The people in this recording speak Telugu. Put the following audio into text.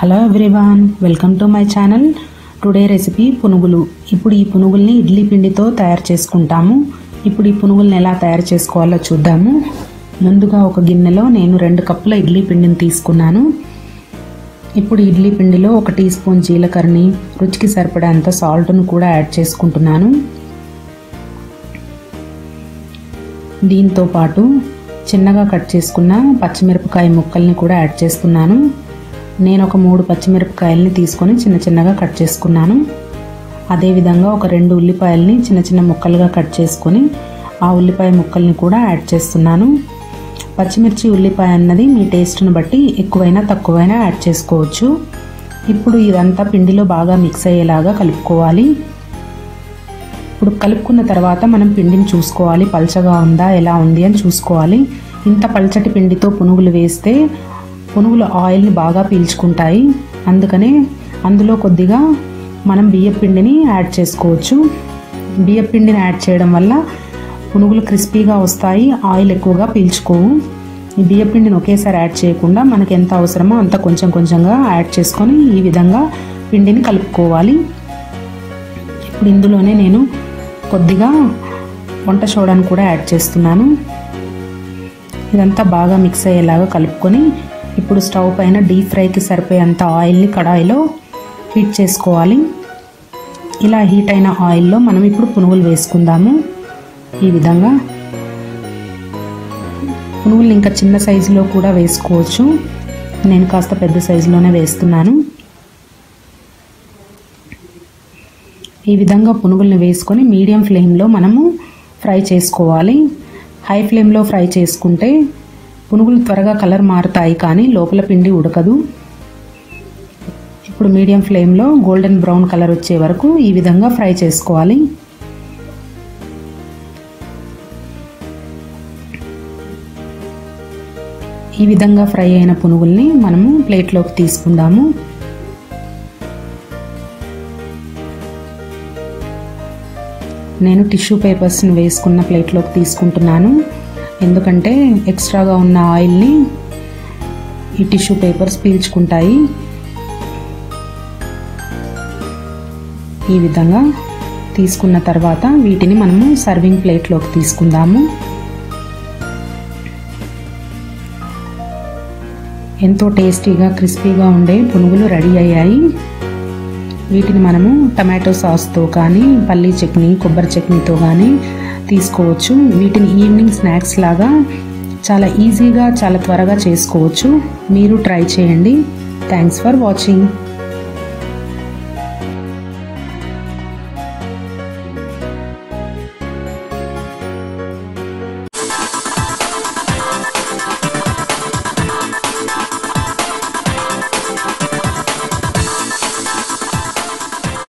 hello everyone welcome to my channel today recipe punugulu ఇప్పుడు ఈ పునుగుల్ని ఇడ్లీ పిండితో తయారు చేసుకుంటాము ఇప్పుడు ఈ పునుగుల్ని ఎలా తయారు చేసుకోవాలో చూద్దాము ముందుగా ఒక గిన్నెలో నేను రెండు కప్పుల ఇడ్లీ పిండిని తీసుకున్నాను ఇప్పుడు ఇడ్లీ పిండిలో ఒక టీ స్పూన్ జీలకర్రని రుచికి సరిపడేంత సాల్ట్ను కూడా యాడ్ చేసుకుంటున్నాను దీంతో పాటు చిన్నగా కట్ చేసుకున్న పచ్చిమిరపకాయ ముక్కల్ని కూడా యాడ్ చేస్తున్నాను నేను ఒక మూడు పచ్చిమిరపకాయల్ని తీసుకొని చిన్న చిన్నగా కట్ చేసుకున్నాను అదేవిధంగా ఒక రెండు ఉల్లిపాయల్ని చిన్న చిన్న ముక్కలుగా కట్ చేసుకొని ఆ ఉల్లిపాయ ముక్కల్ని కూడా యాడ్ చేస్తున్నాను పచ్చిమిర్చి ఉల్లిపాయ అన్నది మీ టేస్ట్ని బట్టి ఎక్కువైనా తక్కువైనా యాడ్ చేసుకోవచ్చు ఇప్పుడు ఇదంతా పిండిలో బాగా మిక్స్ అయ్యేలాగా కలుపుకోవాలి ఇప్పుడు కలుపుకున్న తర్వాత మనం పిండిని చూసుకోవాలి పల్చగా ఉందా ఎలా ఉంది అని చూసుకోవాలి ఇంత పల్చటి పిండితో పునుగులు వేస్తే పునుగులు ఆయిల్ని బాగా పీల్చుకుంటాయి అందుకనే అందులో కొద్దిగా మనం బియ్యం పిండిని యాడ్ చేసుకోవచ్చు బియ్యం పిండిని యాడ్ చేయడం వల్ల పునుగులు క్రిస్పీగా వస్తాయి ఆయిల్ ఎక్కువగా పీల్చుకోవు ఈ బియ్యం పిండిని ఒకేసారి యాడ్ చేయకుండా మనకి ఎంత అవసరమో అంత కొంచెం కొంచెంగా యాడ్ చేసుకొని ఈ విధంగా పిండిని కలుపుకోవాలి ఇప్పుడు ఇందులోనే నేను కొద్దిగా వంట సోడాను కూడా యాడ్ చేస్తున్నాను ఇదంతా బాగా మిక్స్ అయ్యేలాగా కలుపుకొని ఇప్పుడు స్టవ్ పైన డీప్ ఫ్రైకి సరిపోయేంత ఆయిల్ని కడాయిలో హీట్ చేసుకోవాలి ఇలా హీట్ అయిన ఆయిల్లో మనం ఇప్పుడు పునుగులు వేసుకుందాము ఈ విధంగా పునుగులు ఇంకా చిన్న సైజులో కూడా వేసుకోవచ్చు నేను కాస్త పెద్ద సైజులోనే వేస్తున్నాను ఈ విధంగా పునుగుల్ని వేసుకొని మీడియం ఫ్లేమ్లో మనము ఫ్రై చేసుకోవాలి హై ఫ్లేమ్లో ఫ్రై చేసుకుంటే పునుగులు త్వరగా కలర్ మారుతాయి కానీ లోపల పిండి ఉడకదు ఇప్పుడు మీడియం ఫ్లేమ్లో గోల్డెన్ బ్రౌన్ కలర్ వచ్చే వరకు ఈ విధంగా ఫ్రై చేసుకోవాలి ఈ విధంగా ఫ్రై అయిన పునుగుల్ని మనము ప్లేట్లోకి తీసుకుందాము నేను టిష్యూ పేపర్స్ని వేసుకున్న ప్లేట్లోకి తీసుకుంటున్నాను ఎందుకంటే ఎక్స్ట్రాగా ఉన్న ఆయిల్ని ఈ టిష్యూ పేపర్స్ పీల్చుకుంటాయి ఈ విధంగా తీసుకున్న తర్వాత వీటిని మనము సర్వింగ్ ప్లేట్లోకి తీసుకుందాము ఎంతో టేస్టీగా క్రిస్పీగా ఉండే పునుగులు రెడీ అయ్యాయి వీటిని మనము టమాటో సాస్తో కానీ పల్లీ చట్నీ కొబ్బరి చట్నీతో కానీ తీసుకోవచ్చు వీటిని ఈవినింగ్ స్నాక్స్ లాగా చాలా ఈజీగా చాలా త్వరగా చేసుకోవచ్చు మీరు ట్రై చేయండి థ్యాంక్స్ ఫర్ వాచింగ్